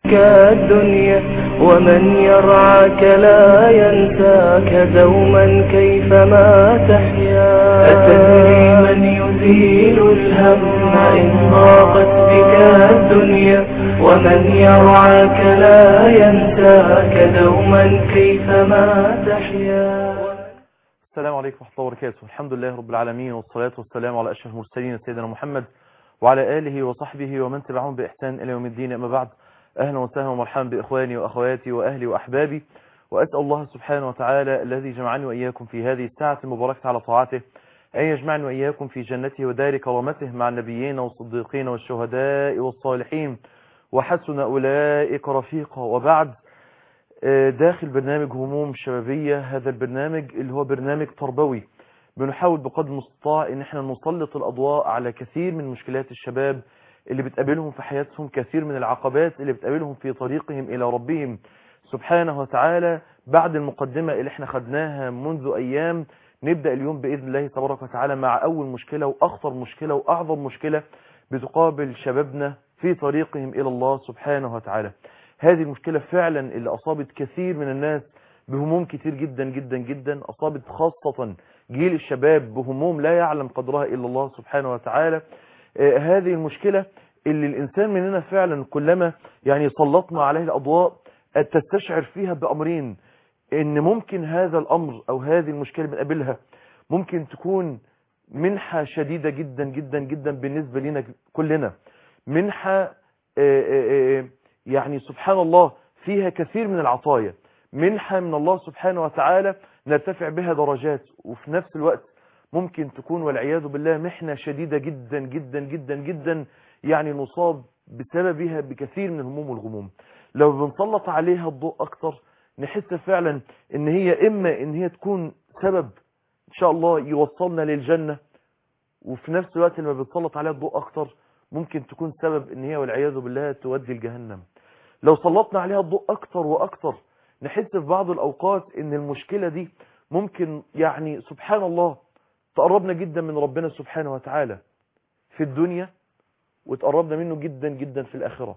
الدنيا ومن يرعاك لا ينساك دوما كيفما تحيا أتدري من يزيل الهم إن ضاقت بك الدنيا ومن يرعاك لا ينساك دوما كيفما تحيا السلام عليكم ورحمة الله وبركاته الحمد لله رب العالمين والصلاة والسلام على أشرف المرسلين سيدنا محمد وعلى آله وصحبه ومن تبعهم بإحسان إلى يوم الدين أما بعد أهلا وسهلا ومرحبا بإخواني وأخواتي وأهلي وأحبابي وأسأل الله سبحانه وتعالى الذي جمعني وإياكم في هذه الساعة المباركة على طاعته أن يجمعني وإياكم في جنته ودار كرامته مع النبيين والصديقين والشهداء والصالحين وحسن أولئك رفيقا وبعد داخل برنامج هموم شبابية هذا البرنامج اللي هو برنامج تربوي بنحاول بقدر المستطاع ان احنا نسلط الاضواء على كثير من مشكلات الشباب اللي بتقابلهم في حياتهم كثير من العقبات اللي بتقابلهم في طريقهم الى ربهم سبحانه وتعالى بعد المقدمة اللي احنا خدناها منذ ايام نبدأ اليوم بإذن الله تبارك وتعالى مع اول مشكلة واخطر مشكلة واعظم مشكلة بتقابل شبابنا في طريقهم الى الله سبحانه وتعالى هذه المشكلة فعلا اللي اصابت كثير من الناس بهموم كتير جدا جدا جدا اصابت خاصة جيل الشباب بهموم لا يعلم قدرها الا الله سبحانه وتعالى آه هذه المشكلة اللي الانسان مننا فعلا كلما يعني سلطنا عليه الاضواء تستشعر فيها بامرين ان ممكن هذا الامر او هذه المشكلة بنقابلها ممكن تكون منحة شديدة جدا جدا جدا بالنسبة لنا كلنا منحة آه آه يعني سبحان الله فيها كثير من العطايا منحة من الله سبحانه وتعالى نرتفع بها درجات وفي نفس الوقت ممكن تكون والعياذ بالله محنة شديدة جدا جدا جدا جدا يعني نصاب بسببها بكثير من الهموم والغموم لو بنسلط عليها الضوء اكتر نحس فعلا ان هي اما ان هي تكون سبب ان شاء الله يوصلنا للجنة وفي نفس الوقت لما بنسلط عليها الضوء اكتر ممكن تكون سبب ان هي والعياذ بالله تودي الجهنم لو سلطنا عليها الضوء اكتر واكتر نحس في بعض الأوقات ان المشكلة دي ممكن يعني سبحان الله تقربنا جدا من ربنا سبحانه وتعالى في الدنيا وتقربنا منه جدا جدا في الآخرة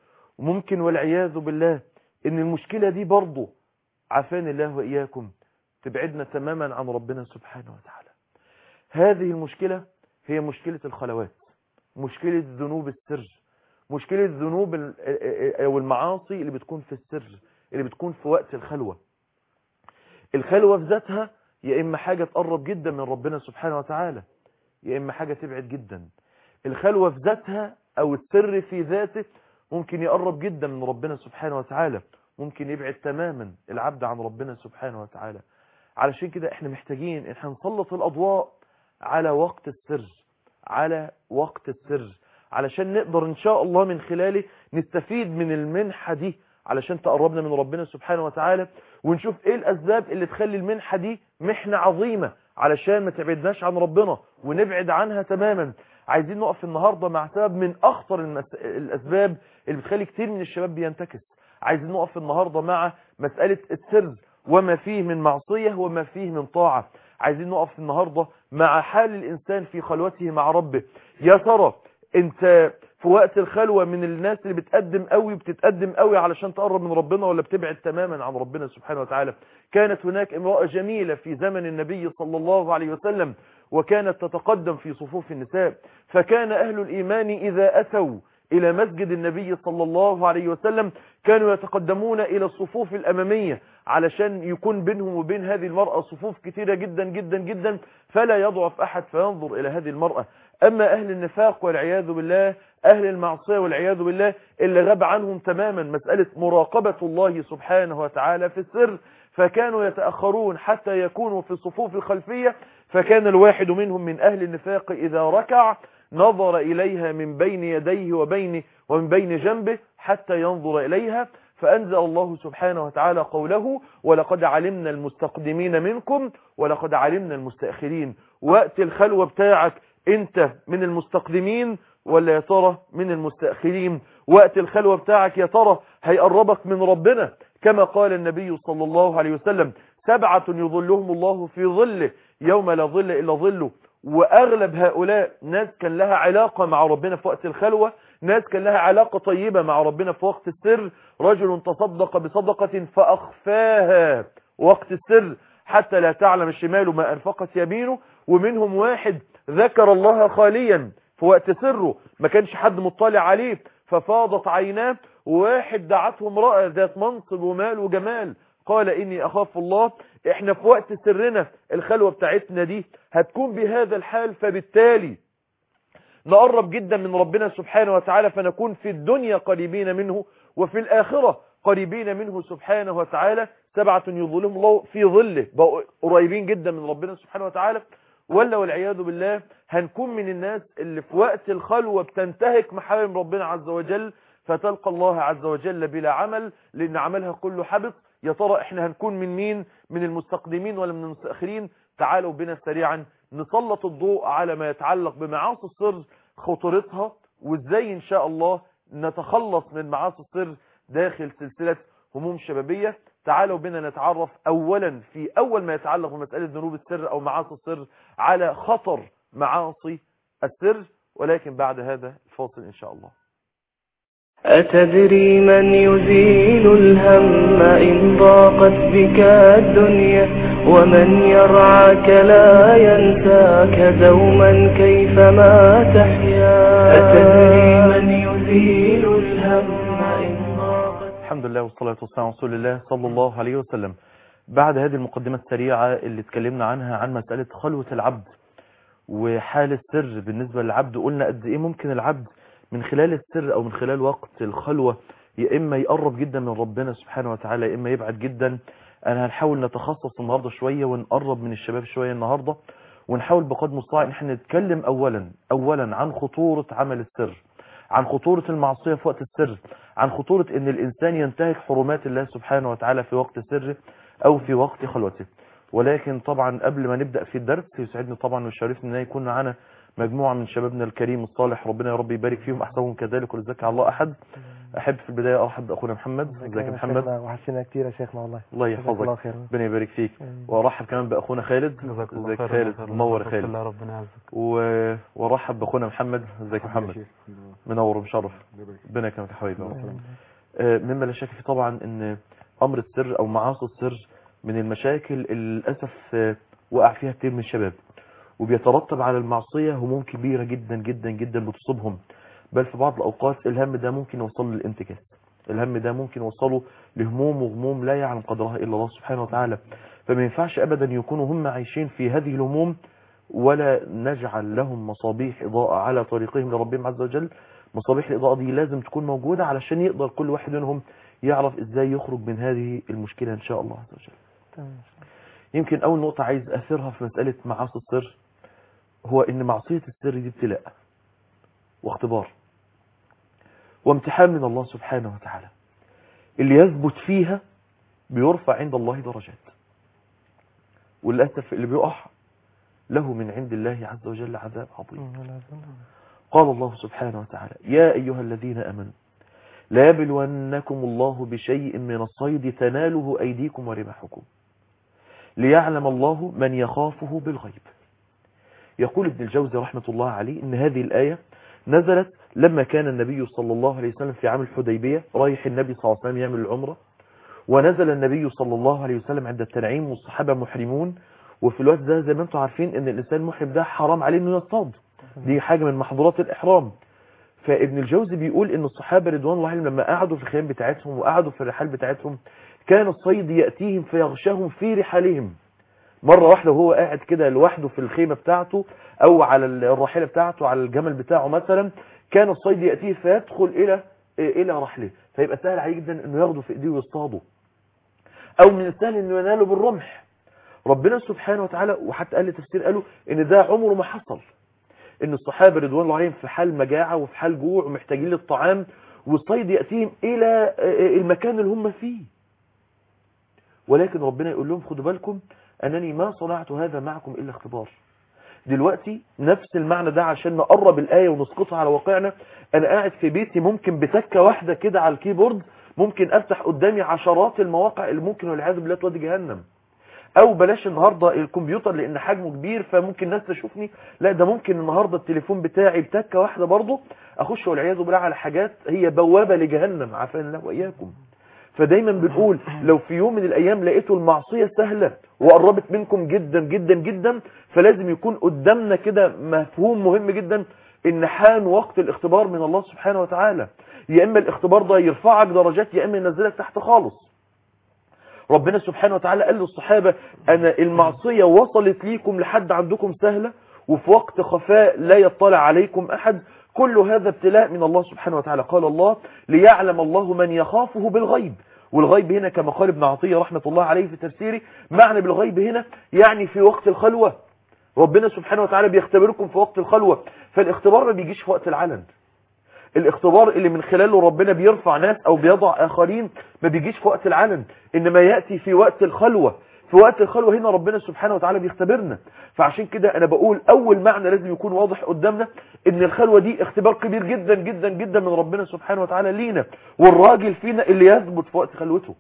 وممكن والعياذ بالله ان المشكلة دي برضه عافاني الله وإياكم تبعدنا تماما عن ربنا سبحانه وتعالى هذه المشكلة هي مشكلة الخلوات مشكلة ذنوب السر مشكلة ذنوب او المعاصي اللي بتكون في السر اللي بتكون في وقت الخلوة الخلوة في ذاتها يا إما حاجة تقرب جدا من ربنا سبحانه وتعالى يا إما حاجة تبعد جدا الخلوة في ذاتها أو السر في ذاته ممكن يقرب جدا من ربنا سبحانه وتعالى ممكن يبعد تماما العبد عن ربنا سبحانه وتعالى علشان كده احنا محتاجين ان احنا نسلط الأضواء على وقت السر على وقت السر علشان نقدر ان شاء الله من خلاله نستفيد من المنحة دي علشان تقربنا من ربنا سبحانه وتعالى ونشوف ايه الاسباب اللي تخلي المنحة دي محنة عظيمة علشان ما تبعدناش عن ربنا ونبعد عنها تماما عايزين نقف النهاردة مع سبب من اخطر المس... الاسباب اللي بتخلي كتير من الشباب بينتكس عايزين نقف النهاردة مع مسألة السر وما فيه من معصية وما فيه من طاعة عايزين نقف النهاردة مع حال الانسان في خلوته مع ربه يا ترى انت في وقت الخلوة من الناس اللي بتقدم قوي بتتقدم قوي علشان تقرب من ربنا ولا بتبعد تماما عن ربنا سبحانه وتعالى كانت هناك امرأة جميلة في زمن النبي صلى الله عليه وسلم وكانت تتقدم في صفوف النساء فكان أهل الإيمان إذا أتوا إلى مسجد النبي صلى الله عليه وسلم كانوا يتقدمون إلى الصفوف الأمامية علشان يكون بينهم وبين هذه المرأة صفوف كثيرة جدا جدا جدا فلا يضعف أحد فينظر إلى هذه المرأة أما أهل النفاق والعياذ بالله أهل المعصية والعياذ بالله اللي غاب عنهم تماما مسألة مراقبة الله سبحانه وتعالى في السر فكانوا يتأخرون حتى يكونوا في الصفوف الخلفية فكان الواحد منهم من أهل النفاق إذا ركع نظر إليها من بين يديه وبين ومن بين جنبه حتى ينظر إليها فأنزل الله سبحانه وتعالى قوله ولقد علمنا المستقدمين منكم ولقد علمنا المستأخرين وقت الخلوة بتاعك انت من المستقدمين ولا يا ترى من المستأخرين وقت الخلوة بتاعك يا ترى هيقربك من ربنا كما قال النبي صلى الله عليه وسلم سبعة يظلهم الله في ظله يوم لا ظل إلا ظله وأغلب هؤلاء ناس كان لها علاقة مع ربنا في وقت الخلوة ناس كان لها علاقة طيبة مع ربنا في وقت السر رجل تصدق بصدقة فأخفاها وقت السر حتى لا تعلم الشمال ما أنفقت يمينه ومنهم واحد ذكر الله خاليا في وقت سره ما كانش حد مطلع عليه ففاضت عيناه وواحد دعته امرأة ذات منصب ومال وجمال قال إني أخاف الله إحنا في وقت سرنا الخلوة بتاعتنا دي هتكون بهذا الحال فبالتالي نقرب جدا من ربنا سبحانه وتعالى فنكون في الدنيا قريبين منه وفي الآخرة قريبين منه سبحانه وتعالى سبعة يظلهم الله في ظله بقوا قريبين جدا من ربنا سبحانه وتعالى ولا والعياذ بالله هنكون من الناس اللي في وقت الخلوة بتنتهك محارم ربنا عز وجل فتلقى الله عز وجل بلا عمل لأن عملها كله حبط يا ترى احنا هنكون من مين من المستقدمين ولا من المستأخرين تعالوا بنا سريعا نسلط الضوء على ما يتعلق بمعاصي السر خطورتها وازاي ان شاء الله نتخلص من معاصي السر داخل سلسلة هموم شبابية تعالوا بنا نتعرف اولا في اول ما يتعلق بمسألة ذنوب السر او معاصي السر على خطر معاصي السر ولكن بعد هذا الفاصل ان شاء الله أتدري من يزيل الهم إن ضاقت بك الدنيا ومن يرعاك لا ينساك دوما كيفما تحيا أتدري من يزيل الهم إن ضاقت الحمد لله والصلاة والسلام على رسول الله صلى الله عليه وسلم بعد هذه المقدمة السريعة اللي اتكلمنا عنها عن مسألة خلوة العبد وحال السر بالنسبة للعبد قلنا قد ايه ممكن العبد من خلال السر او من خلال وقت الخلوة يا اما يقرب جدا من ربنا سبحانه وتعالى يا اما يبعد جدا انا هنحاول نتخصص النهاردة شوية ونقرب من الشباب شوية النهاردة ونحاول بقدر المستطاع ان احنا نتكلم اولا اولا عن خطورة عمل السر عن خطورة المعصية في وقت السر عن خطورة ان الانسان ينتهك حرمات الله سبحانه وتعالى في وقت سره او في وقت خلوته ولكن طبعا قبل ما نبدأ في الدرس يسعدني طبعا ويشرفني ان يكون معنا مجموعة من شبابنا الكريم الصالح ربنا يا رب يبارك فيهم احسنهم كذلك ولذلك على الله احد احب في البداية ارحب باخونا محمد ازيك يا محمد وحشنا كتير يا شيخنا والله الله جزاك الله يحفظك خير ربنا يبارك فيك آمين. وارحب كمان باخونا خالد جزاك الله ازيك خير خالد منور يا خالد الله ربنا يعزك و... وارحب باخونا محمد ازيك يا محمد منور ومشرف ربنا يكرمك يا حبيبي يا رب. آه، مما لا شك فيه طبعا ان امر السر او معاصي السر من المشاكل اللي للاسف آه، وقع فيها كتير من الشباب وبيترتب على المعصية هموم كبيرة جدا جدا جدا بتصيبهم بل في بعض الاوقات الهم ده ممكن يوصل للانتكاس الهم ده ممكن يوصله لهموم وغموم لا يعلم قدرها الا الله سبحانه وتعالى فما ينفعش ابدا يكونوا هم عايشين في هذه الهموم ولا نجعل لهم مصابيح اضاءة على طريقهم لربهم عز وجل مصابيح الإضاءة دي لازم تكون موجودة علشان يقدر كل واحد منهم يعرف ازاي يخرج من هذه المشكلة ان شاء الله عز وجل تمام. يمكن اول نقطة عايز اثرها في مسألة معاصي السر هو ان معصية السر دي ابتلاء واختبار وامتحان من الله سبحانه وتعالى اللي يثبت فيها بيرفع عند الله درجات وللأسف اللي بيقع له من عند الله عز وجل عذاب عظيم مم، ولا أظن. قال الله سبحانه وتعالى يا أيها الذين أمنوا لا يبلونكم الله بشيء من الصيد تناله أيديكم ورماحكم ليعلم الله من يخافه بالغيب يقول ابن الجوزي رحمة الله عليه إن هذه الآية نزلت لما كان النبي صلى الله عليه وسلم في عام الحديبية رايح النبي صلى الله عليه وسلم يعمل العمرة ونزل النبي صلى الله عليه وسلم عند التنعيم والصحابة محرمون وفي الوقت ده زي ما انتم عارفين ان الانسان المحرم ده حرام عليه انه يصطاد دي حاجة من محظورات الإحرام فابن الجوزي بيقول ان الصحابة رضوان الله عليهم لما قعدوا في الخيام بتاعتهم وقعدوا في الرحال بتاعتهم كان الصيد يأتيهم فيغشاهم في رحالهم مرة واحدة وهو قاعد كده لوحده في الخيمة بتاعته او على الراحلة بتاعته على الجمل بتاعه مثلا كان الصيد يأتيه فيدخل الى الى رحله فيبقى سهل عليه جدا انه ياخده في ايديه ويصطاده او من السهل انه يناله بالرمح ربنا سبحانه وتعالى وحتى قال تفسير قالوا ان ده عمره ما حصل ان الصحابة رضوان الله عليهم في حال مجاعة وفي حال جوع ومحتاجين للطعام والصيد يأتيهم الى المكان اللي هم فيه ولكن ربنا يقول لهم خدوا بالكم انني ما صنعت هذا معكم الا اختبار دلوقتي نفس المعنى ده عشان نقرب الآية ونسقطها على واقعنا انا قاعد في بيتي ممكن بتكة واحدة كده على الكيبورد ممكن افتح قدامي عشرات المواقع اللي ممكن والعياذ بالله تودي جهنم او بلاش النهاردة الكمبيوتر لان حجمه كبير فممكن الناس تشوفني لا ده ممكن النهاردة التليفون بتاعي بتكة واحدة برضه اخش والعياذ بالله على حاجات هي بوابة لجهنم عافانا الله واياكم فدايما بنقول لو في يوم من الايام لقيتوا المعصية سهلة وقربت منكم جدا جدا جدا فلازم يكون قدامنا كده مفهوم مهم جدا ان حان وقت الاختبار من الله سبحانه وتعالى يا اما الاختبار ده يرفعك درجات يا اما ينزلك تحت خالص ربنا سبحانه وتعالى قال للصحابة انا المعصية وصلت ليكم لحد عندكم سهلة وفي وقت خفاء لا يطلع عليكم احد كل هذا ابتلاء من الله سبحانه وتعالى قال الله ليعلم الله من يخافه بالغيب والغيب هنا كما قال ابن عطية رحمة الله عليه في تفسيره معنى بالغيب هنا يعني في وقت الخلوة ربنا سبحانه وتعالى بيختبركم في وقت الخلوة فالاختبار ما بيجيش في وقت العلن الاختبار اللي من خلاله ربنا بيرفع ناس او بيضع اخرين ما بيجيش في وقت العلن انما يأتي في وقت الخلوة في وقت الخلوة هنا ربنا سبحانه وتعالى بيختبرنا فعشان كده انا بقول اول معنى لازم يكون واضح قدامنا ان الخلوة دي اختبار كبير جدا جدا جدا من ربنا سبحانه وتعالى لينا والراجل فينا اللي يثبت في وقت خلوته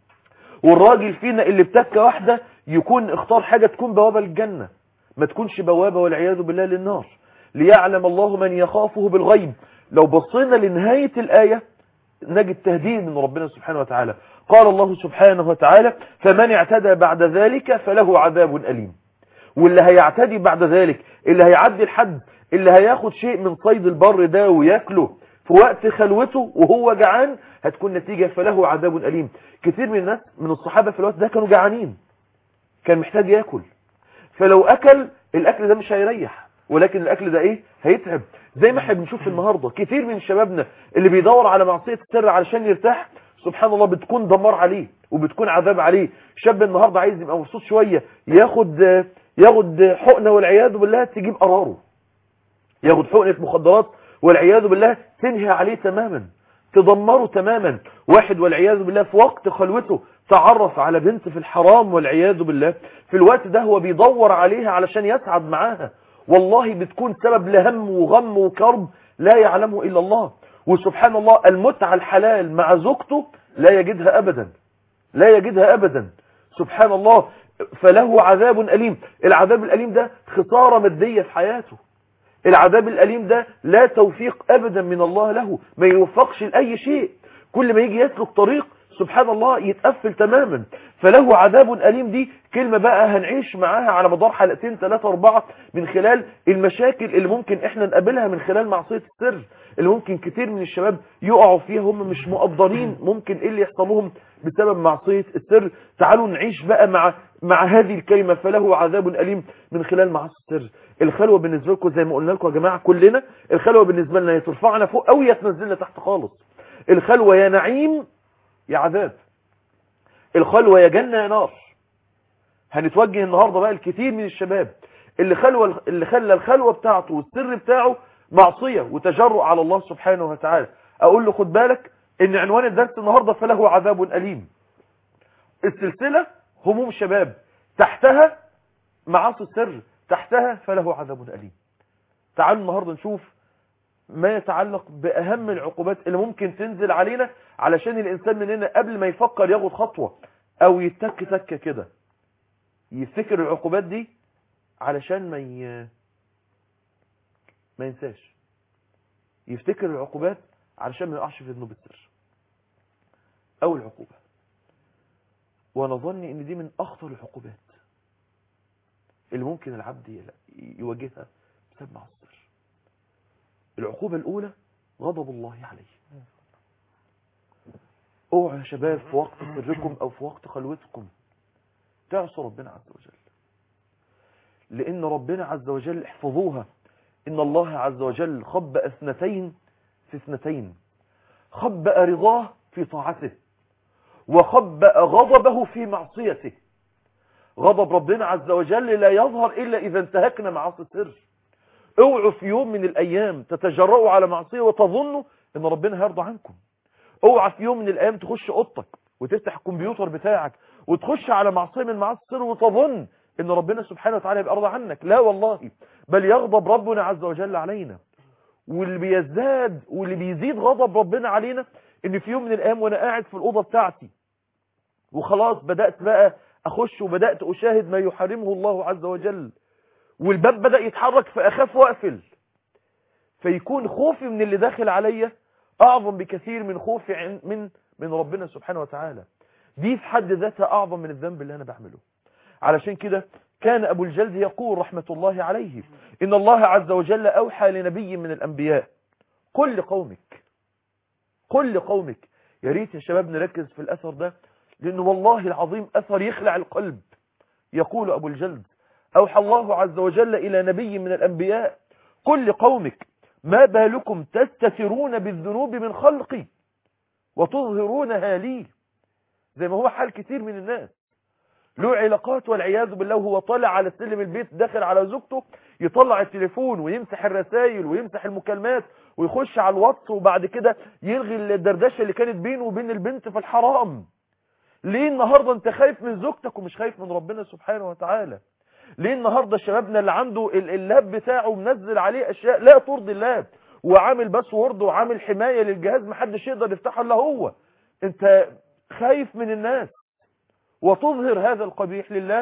والراجل فينا اللي بتكة واحدة يكون اختار حاجة تكون بوابة للجنة ما تكونش بوابة والعياذ بالله للنار ليعلم الله من يخافه بالغيب لو بصينا لنهاية الآية نجد تهديد من ربنا سبحانه وتعالى قال الله سبحانه وتعالى فمن اعتدى بعد ذلك فله عذاب أليم واللي هيعتدي بعد ذلك اللي هيعدي الحد اللي هياخد شيء من صيد البر ده وياكله في وقت خلوته وهو جعان هتكون نتيجة فله عذاب أليم كثير من الناس من الصحابة في الوقت ده كانوا جعانين كان محتاج ياكل فلو أكل الأكل ده مش هيريح ولكن الأكل ده إيه هيتعب زي ما احنا بنشوف النهاردة كتير من شبابنا اللي بيدور على معصية السر علشان يرتاح سبحان الله بتكون دمار عليه وبتكون عذاب عليه شاب النهاردة عايز يبقى مبسوط شوية ياخد ياخد حقنة والعياذ بالله تجيب قراره ياخد حقنة مخدرات والعياذ بالله تنهي عليه تماما تدمره تماما واحد والعياذ بالله في وقت خلوته تعرف على بنت في الحرام والعياذ بالله في الوقت ده هو بيدور عليها علشان يسعد معاها والله بتكون سبب لهم وغم وكرب لا يعلمه إلا الله وسبحان الله المتعة الحلال مع زوجته لا يجدها أبدا لا يجدها أبدا سبحان الله فله عذاب أليم العذاب الأليم ده خسارة مادية في حياته العذاب الأليم ده لا توفيق أبدا من الله له ما يوفقش لأي شيء كل ما يجي يسلك طريق سبحان الله يتقفل تماما فله عذاب أليم دي كلمة بقى هنعيش معاها على مدار حلقتين ثلاثة أربعة من خلال المشاكل اللي ممكن احنا نقابلها من خلال معصية السر اللي ممكن كتير من الشباب يقعوا فيها هم مش مقدرين ممكن ايه اللي يحصل لهم بسبب معصية السر تعالوا نعيش بقى مع مع هذه الكلمة فله عذاب أليم من خلال معصية السر الخلوة بالنسبة لكم زي ما قلنا لكم يا جماعة كلنا الخلوة بالنسبة لنا يترفعنا فوق أو يتنزلنا تحت خالص الخلوة يا نعيم يا عذاب الخلوة يا جنة يا نار هنتوجه النهاردة بقى الكثير من الشباب اللي خلوة اللي خلى الخلوة بتاعته والسر بتاعه معصية وتجرؤ على الله سبحانه وتعالى اقول له خد بالك ان عنوان الدرس النهاردة فله عذاب أليم السلسلة هموم شباب تحتها معاصي السر تحتها فله عذاب أليم تعالوا النهاردة نشوف ما يتعلق بأهم العقوبات اللي ممكن تنزل علينا علشان الإنسان مننا قبل ما يفكر ياخد خطوة أو يتك تكة كده يفتكر العقوبات دي علشان ما ي... ما ينساش يفتكر العقوبات علشان ما يقعش في ذنوب السر أول عقوبة وأنا ظني إن دي من أخطر العقوبات اللي ممكن العبد يواجهها بسبب مع السر العقوبة الأولى غضب الله عليه اوعوا يا شباب في وقت سركم أو في وقت خلوتكم تعصوا ربنا عز وجل لأن ربنا عز وجل احفظوها إن الله عز وجل خبأ اثنتين في اثنتين خبأ رضاه في طاعته وخبأ غضبه في معصيته غضب ربنا عز وجل لا يظهر إلا إذا انتهكنا معاصي السر اوعوا في يوم من الأيام تتجرؤوا على معصية وتظنوا إن ربنا هيرضى عنكم اوعى في يوم من الأيام تخش أوضتك وتفتح الكمبيوتر بتاعك وتخش على معصية من معاصي السر وتظن إن ربنا سبحانه وتعالى يبقى راضى عنك لا والله بل يغضب ربنا عز وجل علينا واللي بيزداد واللي بيزيد غضب ربنا علينا ان في يوم من الايام وانا قاعد في الاوضه بتاعتي وخلاص بدات بقى اخش وبدات اشاهد ما يحرمه الله عز وجل والباب بدا يتحرك فاخاف واقفل فيكون خوفي من اللي داخل عليا اعظم بكثير من خوفي عن- من من ربنا سبحانه وتعالى دي في حد ذاتها اعظم من الذنب اللي انا بعمله علشان كده كان ابو الجلد يقول رحمة الله عليه ان الله عز وجل اوحى لنبي من الانبياء قل لقومك قل لقومك يا ريت يا شباب نركز في الاثر ده لانه والله العظيم اثر يخلع القلب يقول ابو الجلد اوحى الله عز وجل الى نبي من الانبياء قل لقومك ما بالكم تستترون بالذنوب من خلقي وتظهرونها لي زي ما هو حال كتير من الناس له علاقات والعياذ بالله وهو طالع على سلم البيت داخل على زوجته يطلع التليفون ويمسح الرسائل ويمسح المكالمات ويخش على الواتس وبعد كده يلغي الدردشه اللي كانت بينه وبين البنت في الحرام ليه النهارده انت خايف من زوجتك ومش خايف من ربنا سبحانه وتعالى ليه النهارده شبابنا اللي عنده ال- اللاب بتاعه منزل عليه اشياء لا ترضي اللاب وعامل باسورد وعامل حمايه للجهاز محدش يقدر يفتحه الا هو انت خايف من الناس وتظهر هذا القبيح لله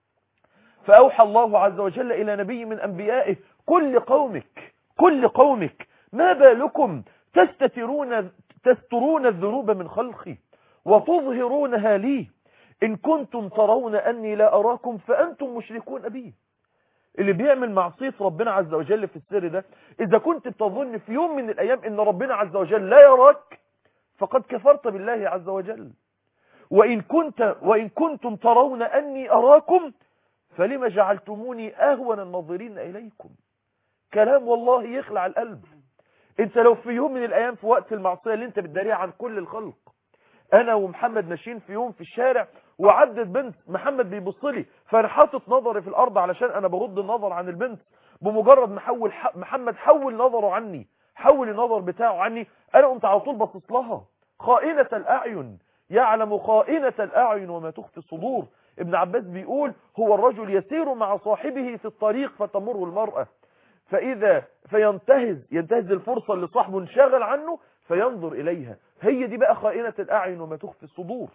فأوحى الله عز وجل إلى نبي من أنبيائه كل قومك كل قومك ما بالكم تستترون تسترون الذنوب من خلقي وتظهرونها لي إن كنتم ترون أني لا أراكم فأنتم مشركون بي اللي بيعمل معصية ربنا عز وجل في السر ده إذا كنت بتظن في يوم من الأيام إن ربنا عز وجل لا يراك فقد كفرت بالله عز وجل وإن, كنت وإن كنتم ترون أني أراكم فلما جعلتموني أهون الناظرين إليكم كلام والله يخلع القلب انت لو في يوم من الأيام في وقت المعصية اللي انت بتداريها عن كل الخلق انا ومحمد ماشيين في يوم في الشارع وعدت بنت محمد بيبص لي فانا حاطط نظري في الارض علشان انا بغض النظر عن البنت بمجرد ما حول ح... محمد حول نظره عني حول النظر بتاعه عني انا قمت على طول باصص لها خائنة الاعين يعلم خائنة الاعين وما تخفي الصدور ابن عباس بيقول هو الرجل يسير مع صاحبه في الطريق فتمر المرأة فإذا فينتهز ينتهز الفرصة اللي صاحبه انشغل عنه فينظر إليها هي دي بقى خائنة الأعين وما تخفي الصدور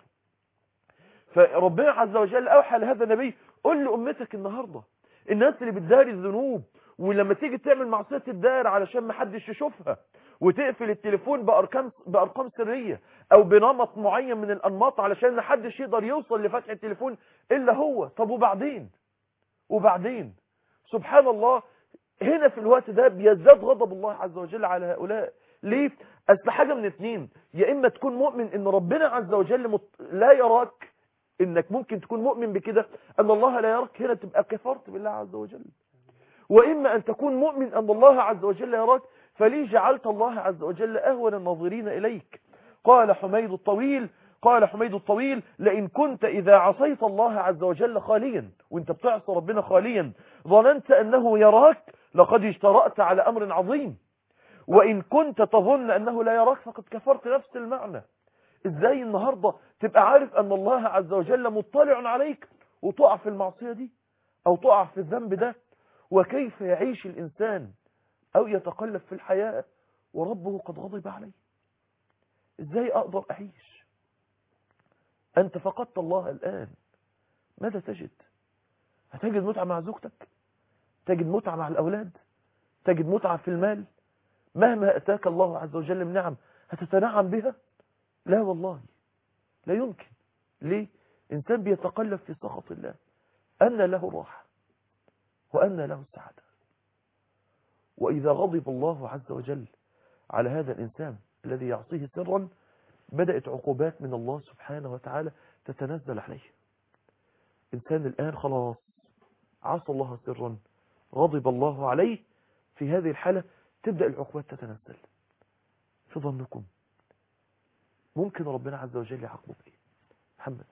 فربنا عز وجل أوحى لهذا النبي قل لأمتك النهاردة الناس اللي بتداري الذنوب ولما تيجي تعمل معصية الدائر علشان ما حدش يشوفها وتقفل التليفون بأرقام بأرقام سرية أو بنمط معين من الأنماط علشان ما حدش يقدر يوصل لفتح التليفون إلا هو طب وبعدين وبعدين سبحان الله هنا في الوقت ده بيزداد غضب الله عز وجل على هؤلاء ليه اصل حاجه من اتنين يا اما تكون مؤمن ان ربنا عز وجل مت... لا يراك انك ممكن تكون مؤمن بكده ان الله لا يراك هنا تبقى كفرت بالله عز وجل واما ان تكون مؤمن ان الله عز وجل يراك فليه جعلت الله عز وجل اهون الناظرين اليك قال حميد الطويل قال حميد الطويل لئن كنت إذا عصيت الله عز وجل خاليا وانت بتعصى ربنا خاليا ظننت أنه يراك لقد اجترأت على أمر عظيم وإن كنت تظن أنه لا يراك فقد كفرت نفس المعنى إزاي النهاردة تبقى عارف أن الله عز وجل مطلع عليك وتقع في المعصية دي أو تقع في الذنب ده وكيف يعيش الإنسان أو يتقلب في الحياة وربه قد غضب عليه إزاي أقدر أعيش أنت فقدت الله الآن ماذا تجد هتجد متعة مع زوجتك تجد متعة مع الأولاد تجد متعة في المال مهما أتاك الله عز وجل من نعم هتتنعم بها لا والله لا يمكن ليه إنسان بيتقلب في سخط الله أن له راحة وأن له السعادة وإذا غضب الله عز وجل على هذا الإنسان الذي يعصيه سرا بدأت عقوبات من الله سبحانه وتعالى تتنزل عليه إنسان الآن خلاص عصى الله سرا غضب الله عليه في هذه الحالة تبدأ العقوبات تتنزل في ظنكم ممكن ربنا عز وجل يعاقبه بإيه محمد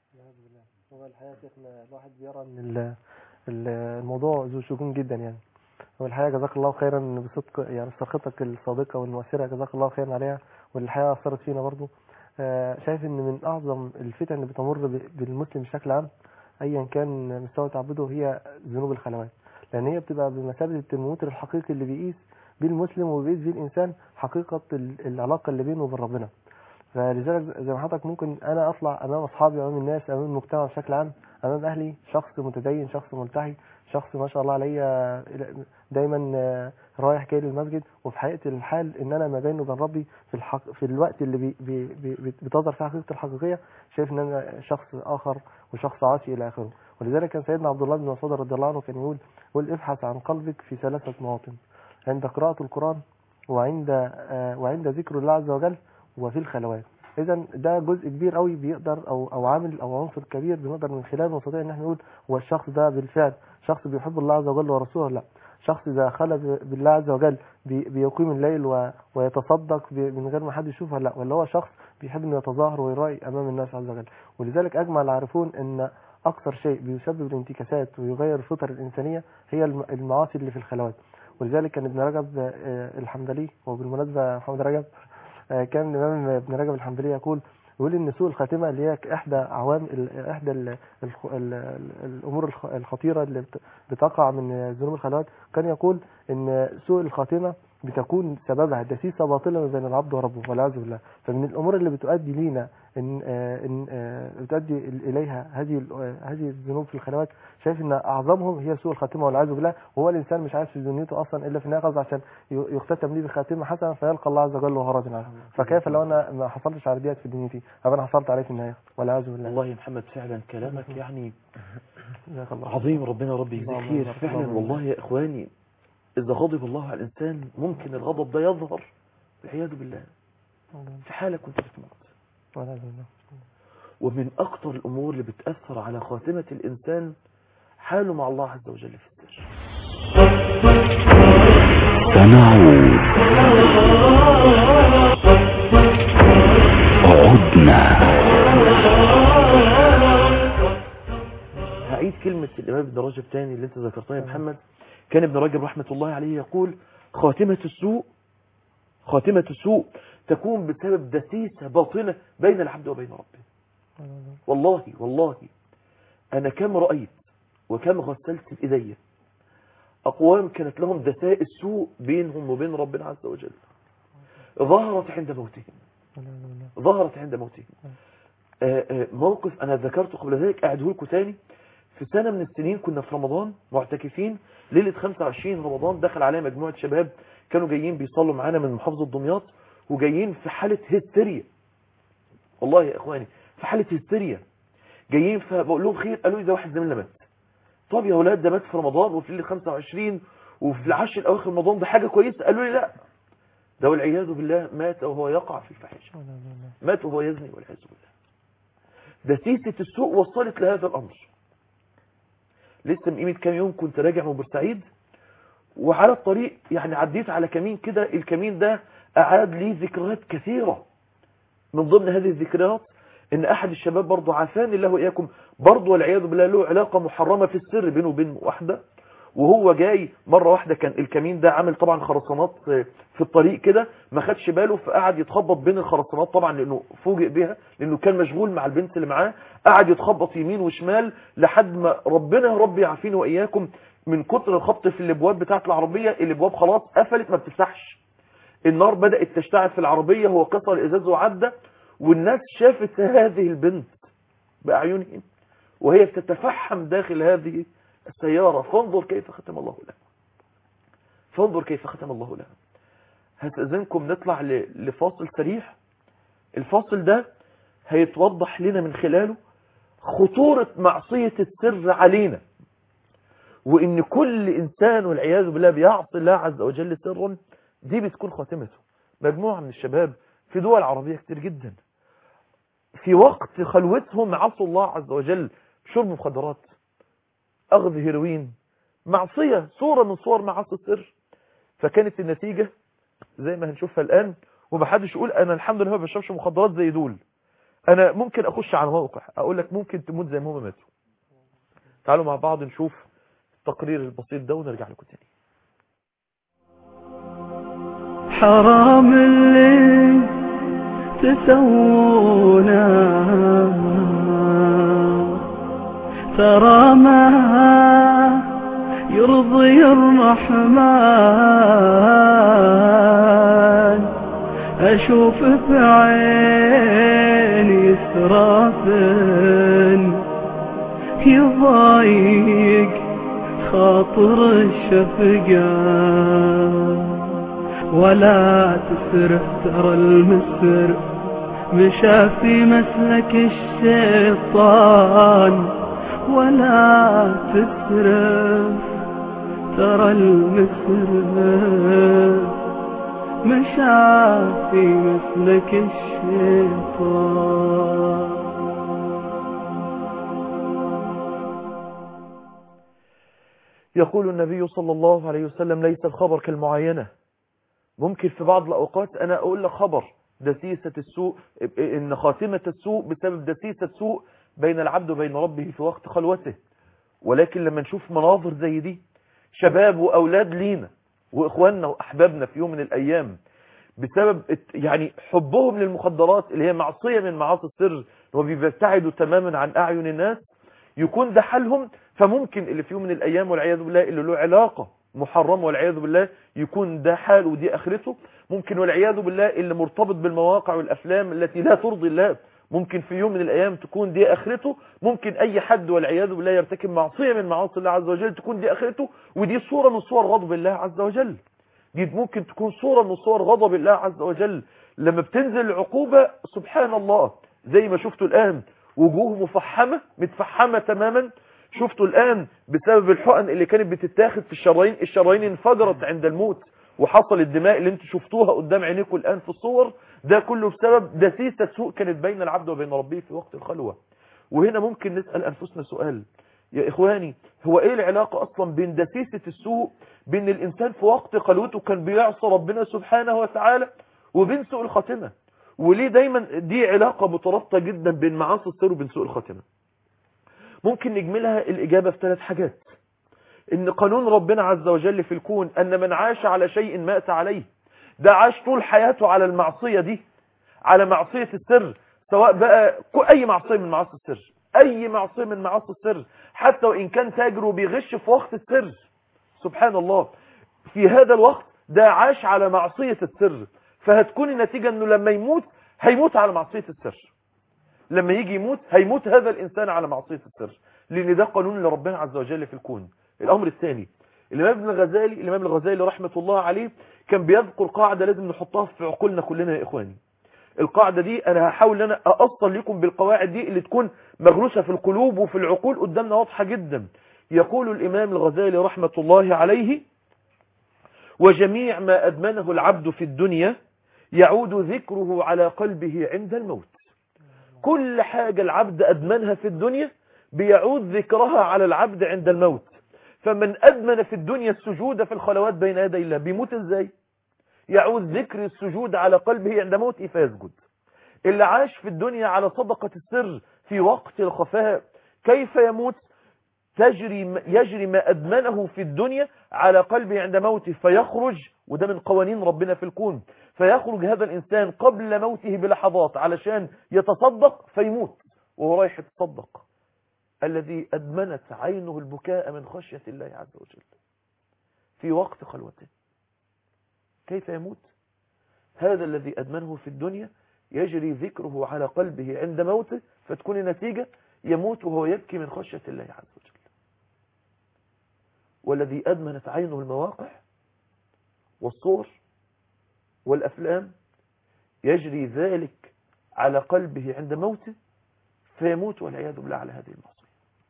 هو الحقيقة شيخنا الواحد بيرى ان ال- ال- الموضوع ذو شجون جدا يعني هو الحقيقة جزاك الله خيرا بصدق يعني صرختك الصادقة والمؤثرة جزاك الله خيرا عليها والحقيقة أثرت فينا برضو آه، شايف ان من اعظم الفتن اللي بتمر ب- بالمسلم بشكل عام ايا كان مستوى تعبده هي ذنوب الخلوات لان هي بتبقى بمثابة الترمومتر الحقيقي اللي بيقيس بيه المسلم وبيقيس بيه الانسان حقيقة ال- العلاقة اللي بينه وبين ربنا فلذلك زي ما حضرتك ممكن انا اطلع امام اصحابي امام الناس امام المجتمع بشكل عام امام اهلي شخص متدين شخص ملتحي شخص ما شاء الله عليا دايما آه، رايح جاي للمسجد وفي حقيقه الحال ان انا ما بيني وبين ربي في الحق في الوقت اللي بي بي بي بتظهر فيه حقيقه الحقيقيه شايف ان انا شخص اخر وشخص عاصي الى اخره ولذلك كان سيدنا عبد الله بن مسعود رضي الله عنه كان يقول قل ابحث عن قلبك في ثلاثه مواطن عند قراءه القران وعند آه، وعند ذكر الله عز وجل وفي الخلوات اذا ده جزء كبير قوي بيقدر او او عامل او عنصر كبير بنقدر من خلاله نستطيع ان احنا نقول هو الشخص ده بالفعل شخص بيحب الله عز وجل ورسوله ولا لا شخص اذا خلى ب- بالله عز وجل بي- بيقيم الليل و- ويتصدق ب- من غير ما حد يشوفه ولا لا ولا هو شخص بيحب انه يتظاهر ويرائي امام الناس عز وجل ولذلك اجمع العارفون ان اكثر شيء بيسبب الانتكاسات ويغير الفطر الانسانيه هي الم- المعاصي اللي في الخلوات ولذلك كان ابن رجب آه، الحنبلي وبالمناسبه محمد رجب آه، كان الامام ابن رجب الحنبلي يقول يقول ان سوء الخاتمه اللي هي احدى عوامل احدى ال ال ال الامور الخ- الخطيره اللي بت- بتقع من ذنوب الخلوات كان يقول ان سوء الخاتمه بتكون سببها دسيسه باطله ما بين العبد وربه والعياذ بالله فمن الامور اللي بتؤدي لينا ان آه، ان آه، بتؤدي اليها هذه ال- آه، هذه الذنوب في الخلوات شايف ان اعظمهم هي سوء الخاتمه والعياذ بالله وهو الانسان مش عايز في دنيته اصلا الا في النهايه قصد عشان ي- يختتم ليه بخاتمه حسنه فيلقى الله عز وجل وهو راض عنه فكيف لو انا ما حصلتش على ديت في دنيتي أبقى انا حصلت عليه في النهايه والعياذ بالله والله يا محمد فعلا كلامك يعني جزاك الله عظيم ربنا ربي يجزيك اللهم خير بارك، فعلا اللهم والله يا اخواني اذا غضب الله على الانسان ممكن الغضب ده يظهر والعياذ بالله في حالة كنت بتموت والعياذ بالله ومن اكتر الامور اللي بتأثر على خاتمة الانسان حاله مع الله عز وجل في السر سنعود عدنا هعيد كلمة الإمام ابن رجب تاني اللي انت ذكرتها يا محمد كان ابن رجب رحمة الله عليه يقول خاتمة السوء خاتمة السوء تكون بسبب دسيسة باطنة بين العبد وبين ربه والله والله أنا كم رأيت وكم غسلت بإيدي أقوام كانت لهم دسائس سوء بينهم وبين ربنا عز وجل ظهرت عند موتهم والعياذ بالله ظهرت عند موتهم آه، آه، موقف أنا ذكرته قبل ذلك أعده لكم تاني في سنة من السنين كنا في رمضان معتكفين ليلة 25 رمضان دخل علينا مجموعة شباب كانوا جايين بيصلوا معانا من محافظة دمياط وجايين في حالة هستيريا والله يا إخواني في حالة هستيريا جايين فبقول لهم خير قالوا لي ده واحد زميلنا مات طب يا ولاد ده مات في رمضان وفي ليلة 25 وفي العشر الأواخر رمضان ده حاجة كويسة قالوا لي لا ده والعياذ بالله مات وهو يقع في الفاحشة والعياذ بالله مات وهو يزني والعياذ بالله دسيسة السوء وصلت لهذا الأمر لسه من قيمة كام يوم كنت راجع من بورسعيد وعلى الطريق يعني عديت على كمين كده الكمين ده أعاد لي ذكريات كثيرة من ضمن هذه الذكريات ان احد الشباب برضه عافاني الله واياكم برضه والعياذ بالله له علاقه محرمه في السر بينه وبين واحده وهو جاي مره واحده كان الكمين ده عامل طبعا خرسانات في الطريق كده ما خدش باله فقعد يتخبط بين الخرسانات طبعا لانه فوجئ بها لانه كان مشغول مع البنت اللي معاه قعد يتخبط يمين وشمال لحد ما ربنا يا رب يعافينا واياكم من كتر الخبط في الابواب بتاعه العربيه الابواب خلاص قفلت ما بتفتحش النار بدات تشتعل في العربيه هو كسر الازاز وعدى والناس شافت هذه البنت باعينهم وهي بتتفحم داخل هذه السيارة فانظر كيف ختم الله لها فانظر كيف ختم الله لها هستأذنكم نطلع ل- لفاصل سريع الفاصل ده هيتوضح لنا من خلاله خطورة معصية السر علينا وان كل انسان والعياذ بالله بيعصي الله عز وجل سرا دي بتكون خاتمته مجموعة من الشباب في دول عربية كتير جدا في وقت خلوتهم عصوا الله عز وجل شرب مخدرات اخذ هيروين معصية صورة من صور معاصي السر فكانت النتيجة زي ما هنشوفها الآن ومحدش يقول أنا الحمد لله ما بشربش مخدرات زي دول أنا ممكن أخش على موقع أقول لك ممكن تموت زي ما هم ماتوا تعالوا مع بعض نشوف التقرير البسيط ده ونرجع لكم تاني حرام اللي تسوونه ترى ما يرضي الرحمن أشوف بعيني إسرافا يضايق خاطر الشفقة ولا تسرف ترى المسر مشى في مسلك الشيطان ولا تسرف ترى المسر مشى في مسلك الشيطان يقول النبي صلى الله عليه وسلم ليس الخبر كالمعاينة ممكن في بعض الأوقات أنا أقول لك خبر دسيسة السوء إن خاتمة السوء بسبب دسيسة سوء بين العبد وبين ربه في وقت خلوته ولكن لما نشوف مناظر زي دي شباب وأولاد لينا وإخواننا وأحبابنا في يوم من الأيام بسبب يعني حبهم للمخدرات اللي هي معصية من معاصي السر وبيبتعدوا تماما عن أعين الناس يكون ده حالهم فممكن اللي في يوم من الأيام والعياذ بالله اللي له علاقة محرم والعياذ بالله يكون ده حاله ودي آخرته ممكن والعياذ بالله اللي مرتبط بالمواقع والأفلام التي لا ترضي الله ممكن في يوم من الأيام تكون دي آخرته ممكن أي حد والعياذ بالله يرتكب معصية من معاصي الله عز وجل تكون دي آخرته ودي صورة من صور غضب الله عز وجل دي ممكن تكون صورة من صور غضب الله عز وجل لما بتنزل العقوبة سبحان الله زي ما شفتوا الآن وجوه مفحمة متفحمة تماما شفتوا الآن بسبب الحقن اللي كانت بتتاخد في الشرايين الشرايين انفجرت عند الموت وحصل الدماء اللي انتوا شفتوها قدام عينيكم الآن في الصور ده كله بسبب دسيسة سوء كانت بين العبد وبين ربه في وقت الخلوة وهنا ممكن نسأل أنفسنا سؤال يا إخواني هو إيه العلاقة أصلا بين دسيسة السوء بين الإنسان في وقت خلوته كان بيعصى ربنا سبحانه وتعالى وبين سوء الخاتمة وليه دايما دي علاقة مترابطة جدا بين معاصي السر وبين سوء الخاتمة ممكن نجملها الإجابة في ثلاث حاجات إن قانون ربنا عز وجل في الكون أن من عاش على شيء مات عليه ده عاش طول حياته على المعصية دي على معصية السر سواء بقى أي معصية من معاصي السر أي معصية من معاصي السر حتى وإن كان تاجر وبيغش في وقت السر سبحان الله في هذا الوقت ده عاش على معصية السر فهتكون النتيجة أنه لما يموت هيموت على معصية السر لما يجي يموت هيموت هذا الإنسان على معصية السر لأن ده قانون لربنا عز وجل في الكون الأمر الثاني الإمام ابن الغزالي الإمام الغزالي رحمة الله عليه كان بيذكر قاعدة لازم نحطها في عقولنا كلنا يا إخواني القاعدة دي أنا هحاول أن أنا أأصل لكم بالقواعد دي اللي تكون مغروسة في القلوب وفي العقول قدامنا واضحة جدا يقول الإمام الغزالي رحمة الله عليه وجميع ما أدمنه العبد في الدنيا يعود ذكره على قلبه عند الموت كل حاجة العبد أدمنها في الدنيا بيعود ذكرها على العبد عند الموت فمن أدمن في الدنيا السجود في الخلوات بين يدي الله بيموت ازاي يعود ذكر السجود على قلبه عند موته فيسجد اللي عاش في الدنيا على صدقة السر في وقت الخفاء كيف يموت تجري يجري ما أدمنه في الدنيا على قلبه عند موته فيخرج وده من قوانين ربنا في الكون فيخرج هذا الإنسان قبل موته بلحظات علشان يتصدق فيموت وهو رايح يتصدق الذي أدمنت عينه البكاء من خشية الله عز وجل في وقت خلوته كيف يموت هذا الذي أدمنه في الدنيا يجري ذكره على قلبه عند موته فتكون النتيجة يموت وهو يبكي من خشية الله عز وجل والذي أدمنت عينه المواقع والصور والأفلام يجري ذلك على قلبه عند موته فيموت والعياذ بالله على هذه المعصية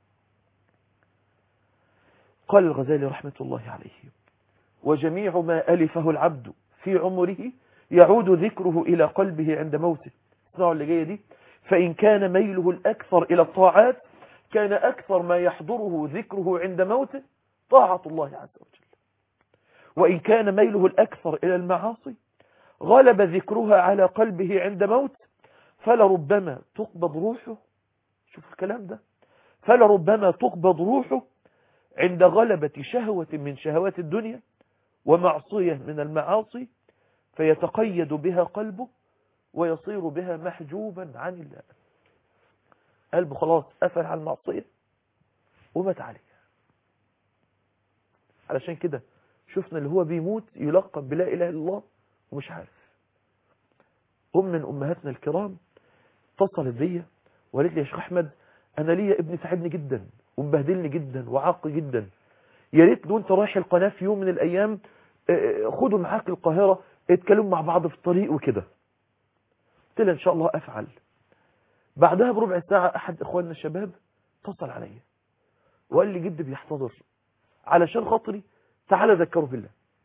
قال الغزالي رحمة الله عليه وجميع ما ألفه العبد في عمره يعود ذكره إلى قلبه عند موته اسمعوا اللي جاية دي فإن كان ميله الأكثر إلى الطاعات كان أكثر ما يحضره ذكره عند موته طاعة الله عز وجل وإن كان ميله الأكثر إلى المعاصي غلب ذكرها على قلبه عند موت فلربما تقبض روحه شوف الكلام ده فلربما تقبض روحه عند غلبة شهوة من شهوات الدنيا ومعصية من المعاصي فيتقيد بها قلبه ويصير بها محجوبا عن الله قلبه خلاص قفل على المعصية ومات عليها علشان كده شفنا اللي هو بيموت يلقب بلا إله إلا الله ومش عارف ام من امهاتنا الكرام اتصلت بيا وقالت لي يا شيخ احمد انا ليا ابني تعبني جدا ومبهدلني جدا وعاق جدا يا ريت لو انت رايح القناه في يوم من الايام اه، خدوا معاك القاهره اتكلموا مع بعض في الطريق وكده قلت لها ان شاء الله افعل بعدها بربع ساعه احد اخواننا الشباب اتصل عليا وقال لي جدي بيحتضر علشان خاطري تعالى ذكره بالله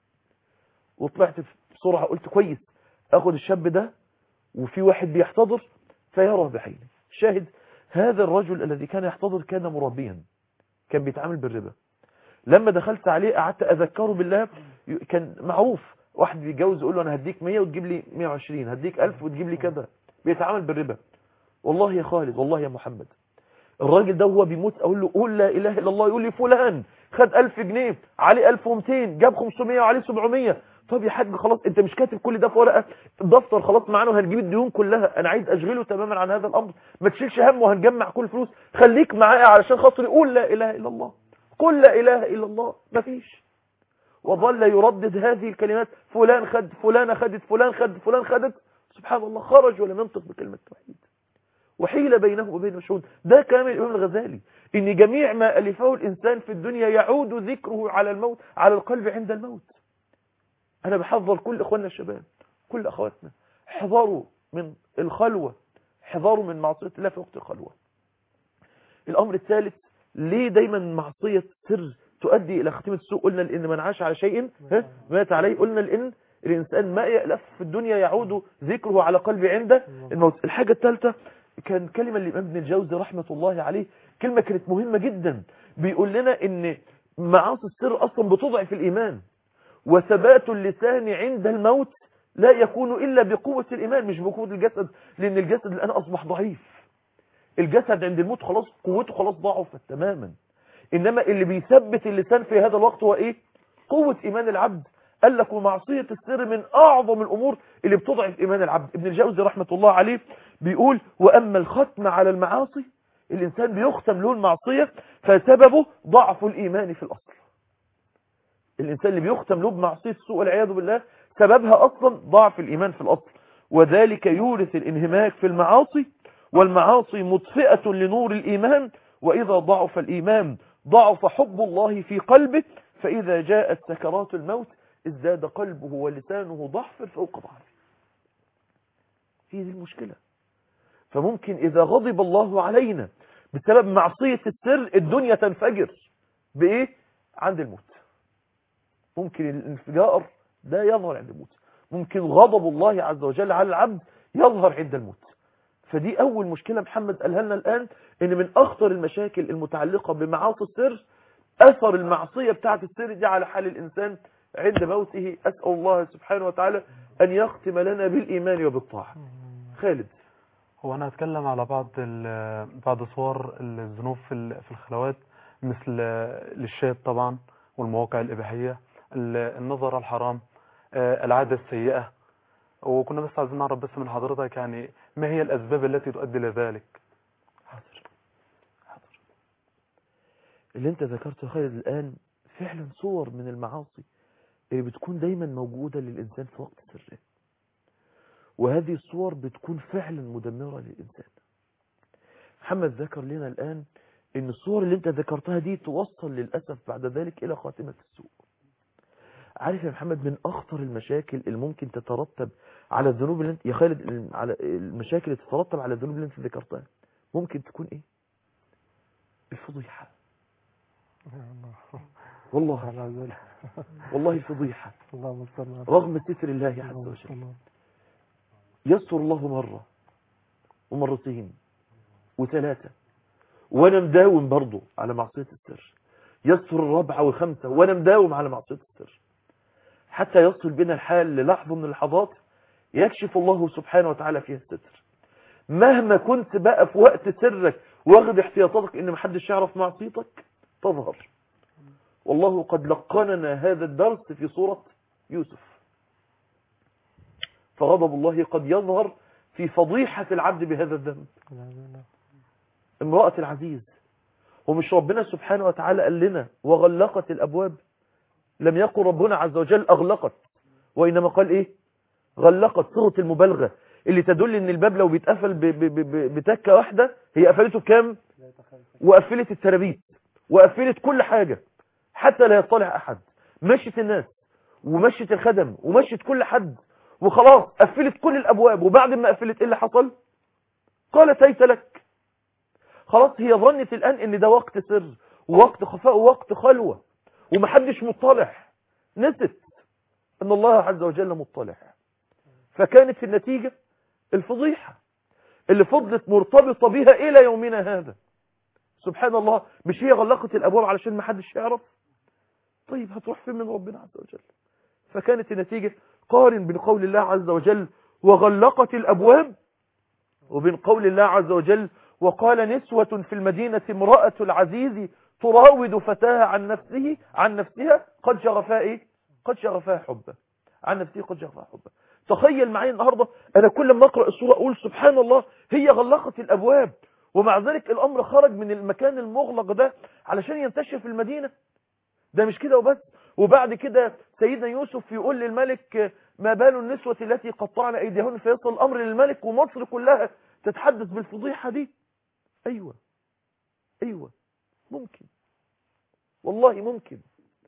وطلعت بسرعه قلت كويس اخد الشاب ده وفي واحد بيحتضر فيرى بعينه شاهد هذا الرجل الذي كان يحتضر كان مربيا كان بيتعامل بالربا لما دخلت عليه قعدت اذكره بالله كان معروف واحد بيتجوز يقول له انا هديك 100 وتجيب لي 120 هديك 1000 وتجيب لي كذا بيتعامل بالربا والله يا خالد والله يا محمد الراجل ده هو بيموت اقول له قول لا اله الا الله يقول لي فلان خد 1000 جنيه عليه 1200 جاب 500 وعليه 700 طب يا حاج خلاص انت مش كاتب كل ده في ورقه الدفتر خلاص معانا وهنجيب الديون كلها انا عايز اشغله تماما عن هذا الامر ما تشيلش هم وهنجمع كل فلوس خليك معايا علشان خاطري قول لا اله الا الله قل لا اله الا الله مفيش وظل يردد هذه الكلمات فلان خد فلان خدت فلان خد فلان خدت سبحان الله خرج ولم ينطق بكلمه توحيد وحيل بينه وبين الشهود ده كلام الإمام الغزالي إن جميع ما ألفه الإنسان في الدنيا يعود ذكره على الموت على القلب عند الموت أنا بحذر كل إخواننا الشباب كل أخواتنا احذروا من الخلوة احذروا من معصية الله في وقت الخلوة الأمر الثالث ليه دايما معصية سر تؤدي إلى ختمة السوء قلنا لأن من عاش على شيء ها، مات عليه قلنا لأن الإنسان ما يألف في الدنيا يعود ذكره على قلبه عنده الموت الحاجة الثالثة كان كلمة الإمام ابن الجوزي رحمة الله عليه كلمة كانت مهمة جدا بيقول لنا ان معاصي السر أصلا بتضعف الإيمان وثبات اللسان عند الموت لا يكون إلا بقوة الإيمان مش بقوة الجسد لأن الجسد الآن أصبح ضعيف الجسد عند الموت خلاص قوته خلاص ضعفت تماما إنما اللي بيثبت اللسان في هذا الوقت هو إيه قوة إيمان العبد قال لك ومعصية السر من أعظم الأمور اللي بتضعف إيمان العبد ابن الجوزي رحمة الله عليه بيقول وأما الختم على المعاصي الإنسان بيختم له المعصية فسببه ضعف الإيمان في الأصل الإنسان اللي بيختم له بمعصية السوء والعياذ بالله سببها أصلا ضعف الإيمان في الأصل وذلك يورث الانهماك في المعاصي والمعاصي مطفئة لنور الإيمان وإذا ضعف الإيمان ضعف حب الله في قلبه فإذا جاءت سكرات الموت ازداد قلبه ولسانه ضعف فوق ضعف هي دي المشكلة فممكن إذا غضب الله علينا بسبب معصية السر الدنيا تنفجر بإيه؟ عند الموت ممكن الانفجار ده يظهر عند الموت ممكن غضب الله عز وجل على العبد يظهر عند الموت فدي أول مشكلة محمد قالها لنا الآن إن من أخطر المشاكل المتعلقة بمعاصي السر أثر المعصية بتاعة السر دي على حال الإنسان عند موته أسأل الله سبحانه وتعالى أن يختم لنا بالإيمان وبالطاعة خالد هو انا هتكلم على بعض ال- بعض صور الذنوب في ال- في الخلوات مثل للشات طبعا والمواقع الاباحيه ال- النظر الحرام آه، العاده السيئه وكنا بس عايزين نعرف بس من حضرتك يعني ما هي الاسباب التي تؤدي لذلك حاضر حاضر اللي انت ذكرته يا خالد الآن فعلا صور من المعاصي اللي بتكون دايما موجودة للإنسان في وقت سره وهذه الصور بتكون فعلا مدمرة للإنسان محمد ذكر لنا الآن ان الصور اللي انت ذكرتها دي توصل للأسف بعد ذلك إلى خاتمة السوء عارف يا محمد من أخطر المشاكل اللي ممكن تترتب على الذنوب اللي انت يا خالد على المشاكل اللي تترتب على الذنوب اللي انت ذكرتها ممكن تكون ايه الفضيحة والله على ذلك والله الفضيحة اللهم صل على رغم ستر الله عز اللهم وجل صل على- يستر الله مرة ومرتين وثلاثة وانا مداوم برضو على معصية السر يستر الرابعة والخمسة وانا مداوم على معصية السر حتى يصل بنا الحال للحظة من اللحظات يكشف الله سبحانه وتعالى فيها الستر مهما كنت بقى في وقت سرك واخد احتياطاتك ان محدش يعرف معصيتك تظهر والله قد لقننا هذا الدرس في سورة يوسف فغضب الله قد يظهر في فضيحة العبد بهذا الذنب لا لا لا. امرأة العزيز ومش ربنا سبحانه وتعالى قال لنا وغلقت الأبواب لم يقل ربنا عز وجل أغلقت وإنما قال إيه غلقت صيغة المبالغة اللي تدل ان الباب لو بيتقفل ب- ب- ب- بتكه واحده هي قفلته بكام وقفلت الترابيت وقفلت كل حاجه حتى لا يطلع احد مشت الناس ومشت الخدم ومشت كل حد وخلاص قفلت كل الابواب وبعد ما قفلت ايه اللي حصل قالت هيت لك خلاص هي ظنت الان ان ده وقت سر ووقت خفاء ووقت خلوه ومحدش مطلع نسيت ان الله عز وجل مطلع فكانت النتيجة الفضيحة اللي فضلت مرتبطة بها الى يومنا هذا سبحان الله مش هي غلقت الابواب علشان ما حدش يعرف طيب هتروح فين من ربنا عز وجل فكانت النتيجة قارن بين قول الله عز وجل وغلقت الابواب وبين قول الله عز وجل وقال نسوة في المدينة امرأة العزيز تراود فتاها عن نفسه عن نفسها قد شغفها ايه قد شغفها حبا عن نفسه قد شغفها حبا تخيل معي النهاردة انا كل ما اقرأ السورة اقول سبحان الله هي غلقت الابواب ومع ذلك الامر خرج من المكان المغلق ده علشان ينتشر في المدينة ده مش كده وبس وبعد كده سيدنا يوسف يقول للملك ما بال النسوة التي قطعن ايديهن فيصل الامر للملك ومصر كلها تتحدث بالفضيحة دي ايوه ايوه ممكن والله ممكن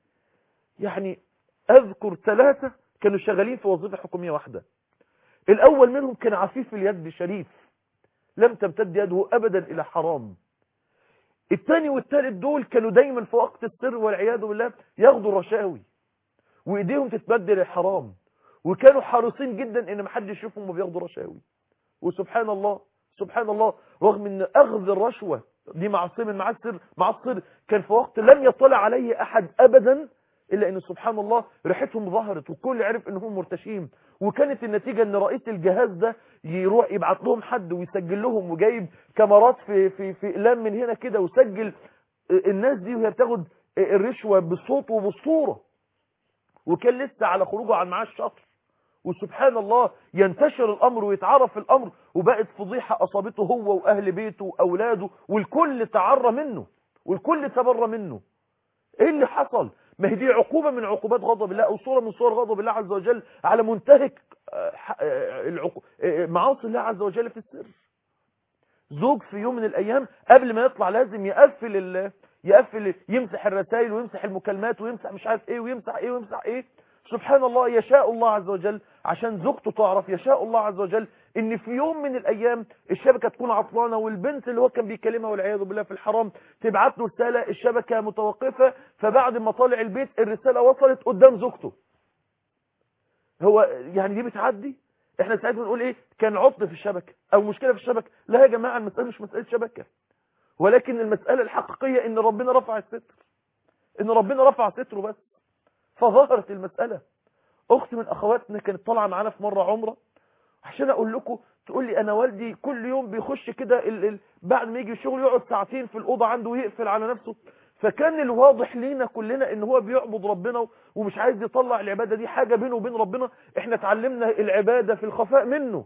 يعني اذكر ثلاثة كانوا شغالين في وظيفة حكومية واحدة الاول منهم كان عفيف اليد شريف لم تمتد يده ابدا الى حرام الثاني والثالث دول كانوا دايما في وقت السر والعياذ بالله ياخدوا الرشاوي وايديهم تتبدل الحرام وكانوا حريصين جدا ان محدش يشوفهم وبياخدوا رشاوي وسبحان الله سبحان الله رغم ان اخذ الرشوة دي معصية من معصر معصر كان في وقت لم يطلع عليه احد ابدا الا ان سبحان الله ريحتهم ظهرت والكل عرف انهم مرتشين وكانت النتيجة ان رئيس الجهاز ده يروح يبعت لهم حد ويسجل لهم وجايب كاميرات في في في اقلام من هنا كده وسجل الناس دي وهي بتاخد الرشوة بالصوت وبالصورة وكان لسه على خروجه عن معاش شهر وسبحان الله ينتشر الامر ويتعرف الامر وبقت فضيحة اصابته هو واهل بيته واولاده والكل تعرى منه والكل تبرى منه ايه اللي حصل ما هي دي عقوبة من عقوبات غضب الله او صورة من صور غضب الله عز وجل على منتهك معاصي الله عز وجل في السر زوج في يوم من الايام قبل ما يطلع لازم يقفل ال... يقفل يمسح الرسائل ويمسح المكالمات ويمسح مش عارف ايه ويمسح ايه ويمسح ايه سبحان الله يشاء الله عز وجل عشان زوجته تعرف يشاء الله عز وجل ان في يوم من الايام الشبكة تكون عطلانة والبنت اللي هو كان بيكلمها والعياذ بالله في الحرام تبعت له رسالة الشبكة متوقفة فبعد ما طالع البيت الرسالة وصلت قدام زوجته هو يعني دي بتعدي احنا ساعات بنقول ايه كان عطل في الشبكة او مشكلة في الشبكة لا يا جماعة المسألة مش مسألة شبكة ولكن المسألة الحقيقية ان ربنا رفع الستر ان ربنا رفع ستره بس فظهرت المسألة اخت من اخواتنا كانت طالعة معانا في مرة عمرة عشان اقول لكم تقول لي انا والدي كل يوم بيخش كده ال... ال... بعد ما يجي الشغل يقعد ساعتين في الاوضه عنده ويقفل على نفسه فكان الواضح لينا كلنا ان هو بيعبد ربنا ومش عايز يطلع العباده دي حاجه بينه وبين ربنا احنا اتعلمنا العباده في الخفاء منه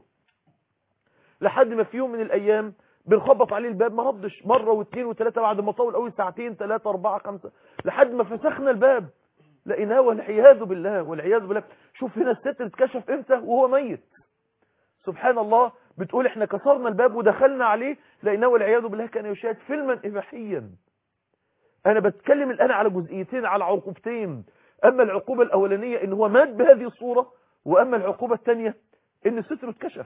لحد ما في يوم من الايام بنخبط عليه الباب ما ردش مره واثنين وثلاثه بعد ما طول قوي ساعتين ثلاثه اربعه خمسه لحد ما فسخنا الباب لقيناه والعياذ بالله والعياذ بالله شوف هنا الستر اتكشف امتى وهو ميت سبحان الله بتقول احنا كسرنا الباب ودخلنا عليه لقيناه والعياذ بالله كان يشاهد فيلما اباحيا انا بتكلم الان على جزئيتين على عقوبتين اما العقوبة الاولانية ان هو مات بهذه الصورة واما العقوبة الثانية ان ستره اتكشف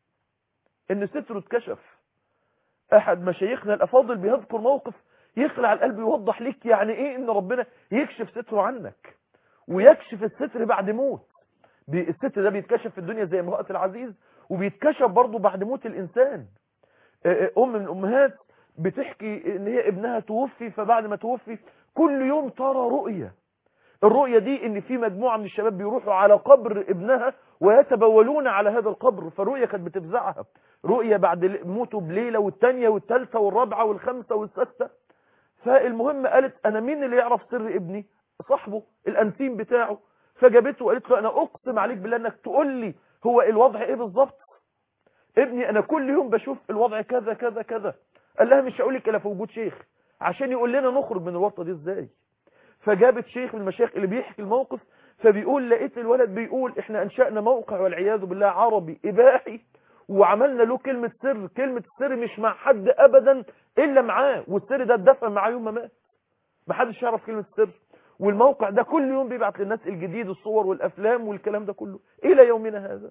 ان ستره اتكشف احد مشايخنا الافاضل بيذكر موقف يخلع القلب يوضح لك يعني ايه ان ربنا يكشف ستره عنك ويكشف الستر بعد موت الستر ده بيتكشف في الدنيا زي امرأة العزيز وبيتكشف برضه بعد موت الانسان ام من الامهات بتحكي ان هي ابنها توفي فبعد ما توفي كل يوم ترى رؤية الرؤية دي ان في مجموعة من الشباب بيروحوا على قبر ابنها ويتبولون على هذا القبر فالرؤية كانت بتفزعها رؤية بعد موته بليلة والتانية والتالتة والرابعة والخامسة والسادسة فالمهم قالت انا مين اللي يعرف سر ابني صاحبه الانتيم بتاعه فجابته وقالت له انا اقسم عليك بالله انك تقول لي هو الوضع ايه بالظبط ابني انا كل يوم بشوف الوضع كذا كذا كذا قال لها مش هقول لك الا في وجود شيخ عشان يقول لنا نخرج من الورطه دي ازاي فجابت شيخ من المشايخ اللي بيحكي الموقف فبيقول لقيت الولد بيقول احنا انشأنا موقع والعياذ بالله عربي اباحي وعملنا له كلمة سر كلمة السر مش مع حد ابدا الا معاه والسر ده اتدفن معاه يوم ما مات محدش يعرف كلمة سر والموقع ده كل يوم بيبعت للناس الجديد الصور والافلام والكلام ده كله الى يومنا هذا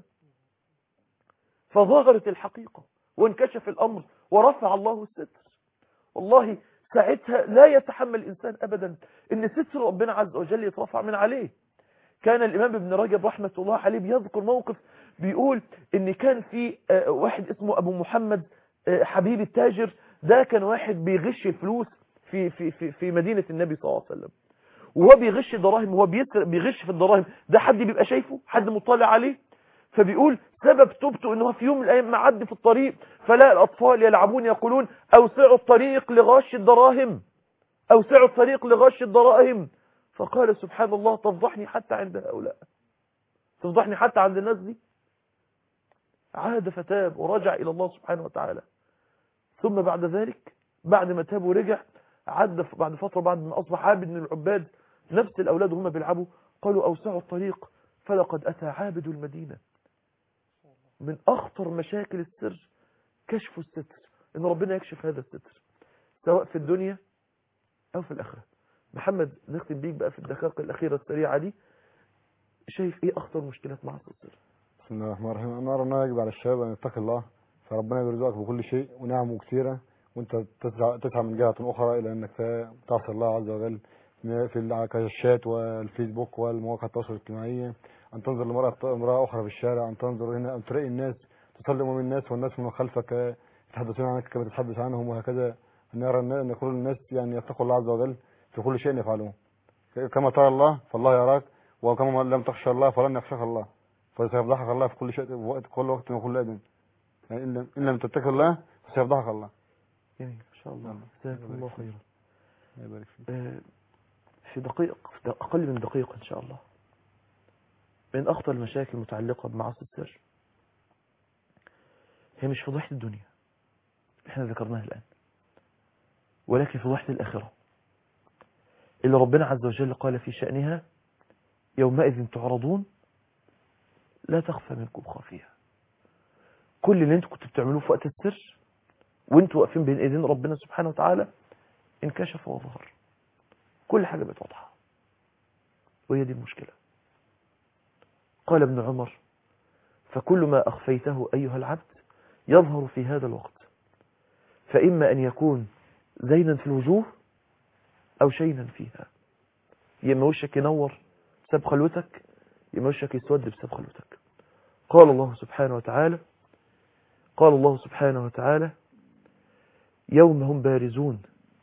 فظهرت الحقيقة وانكشف الامر ورفع الله الستر والله ساعتها لا يتحمل الانسان ابدا ان ستر ربنا عز وجل يترفع من عليه كان الامام ابن رجب رحمة الله عليه بيذكر موقف بيقول ان كان في آه، واحد اسمه ابو محمد آه، حبيب التاجر ده كان واحد بيغش الفلوس في في في في مدينة النبي صلى الله عليه وسلم وهو بيغش الدراهم وهو بيسرق بيغش في الدراهم ده حد بيبقى شايفه حد مطلع عليه فبيقول سبب توبته ان هو في يوم من الايام معدي في الطريق فلا الاطفال يلعبون يقولون اوسعوا الطريق لغش الدراهم اوسعوا الطريق لغش الدراهم فقال سبحان الله تفضحني حتى عند هؤلاء تفضحني حتى عند الناس دي عاد فتاب ورجع الى الله سبحانه وتعالى ثم بعد ذلك بعد ما تاب ورجع عد بعد فترة بعد ما أصبح عابد من العباد نفس الأولاد هم بيلعبوا قالوا أوسعوا الطريق فلقد أتى عابد المدينة من أخطر مشاكل السر كشف الستر إن ربنا يكشف هذا الستر سواء في الدنيا أو في الآخرة محمد نختم بيك بقى في الدقائق الأخيرة السريعة دي شايف إيه أخطر مشكلات مع السر بسم الله الرحمن الرحيم انا ارى انه يجب على الشباب ان يتقي الله فربنا يرزقك بكل شيء ونعمه كثيره وانت تسعى تسعى من جهه اخرى الى انك تعصي الله عز وجل في الشات والفيسبوك والمواقع التواصل الاجتماعي ان تنظر لمرأة امرأة اخرى في الشارع ان تنظر هنا ان تراقي الناس تصلي من الناس والناس من خلفك يتحدثون عنك كما تتحدث عنهم وهكذا ان يرى الناس- ان كل الناس يعني يتقوا الله عز وجل في كل شيء يفعلون كما ترى الله فالله يراك وكما لم تخشى الله فلن يخشاك الله فسيفضحك الله في كل شيء في وقت كل وقت وكل أذن يعني إن لم, إن لم تتقي الله فسيفضحك الله جميل ما شاء الله جزاكم الله خيرا الله يبارك فيك آه، في دقيقة في دق- أقل من دقيقة إن شاء الله من أخطر المشاكل المتعلقة بمعاصي السر هي مش فضيحة الدنيا احنا ذكرناها الآن ولكن فضيحة الآخرة اللي ربنا عز وجل قال في شأنها يومئذ تعرضون لا تخفى منكم خافية كل اللي انتوا كنتوا بتعملوه في وقت السر وانتوا واقفين بين ايدين ربنا سبحانه وتعالى انكشف وظهر كل حاجة بقت واضحة وهي دي المشكلة قال ابن عمر فكل ما أخفيته أيها العبد يظهر في هذا الوقت فإما أن يكون زينا في الوجوه أو شينا فيها يا إما وشك ينور بسبب خلوتك يا إما وشك يسود بسبب خلوتك قال الله سبحانه وتعالى قال الله سبحانه وتعالى يوم هم بارزون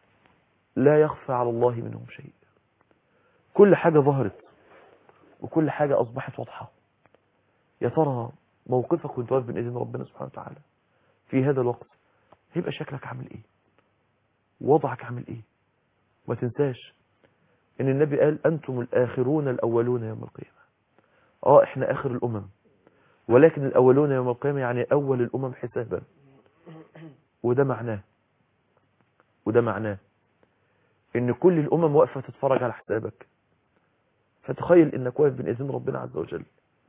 لا يخفى على الله منهم شيء كل حاجة ظهرت وكل حاجة أصبحت واضحة يا ترى موقفك وانت واقف بين ايدين ربنا سبحانه وتعالى في هذا الوقت هيبقى شكلك عامل ايه وضعك عامل ايه ما تنساش ان النبي قال انتم الاخرون الاولون يوم القيامة اه احنا اخر الامم ولكن الاولون يوم القيامة يعني اول الامم حسابا وده معناه وده معناه ان كل الامم واقفة تتفرج على حسابك فتخيل انك واقف بين ايدين ربنا عز وجل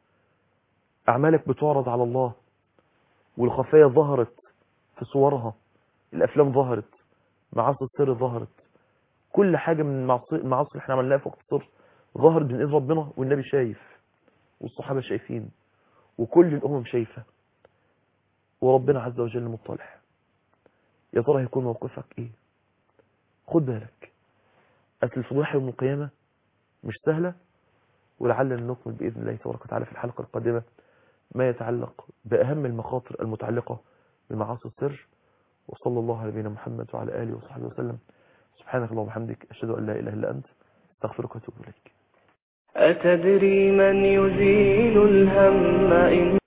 اعمالك بتعرض على الله والخفايا ظهرت في صورها الافلام ظهرت معاصي السر ظهرت كل حاجة من المعاصي المعاصي اللي احنا عملناها في وقت السر ظهرت بين ايد ربنا والنبي شايف والصحابة شايفين وكل الامم شايفة وربنا عز وجل مطلع يا ترى هيكون موقفك ايه خد بالك أصل الفضيحة يوم القيامة مش سهلة ولعلنا نكمل بإذن الله تبارك وتعالى في الحلقة القادمة ما يتعلق بأهم المخاطر المتعلقة بمعاصي السر وصلى الله على نبينا محمد وعلى آله وصحبه وسلم سبحانك اللهم وبحمدك أشهد أن لا إله إلا أنت استغفرك وأتوب إليك أتدري من يزيل الهم إن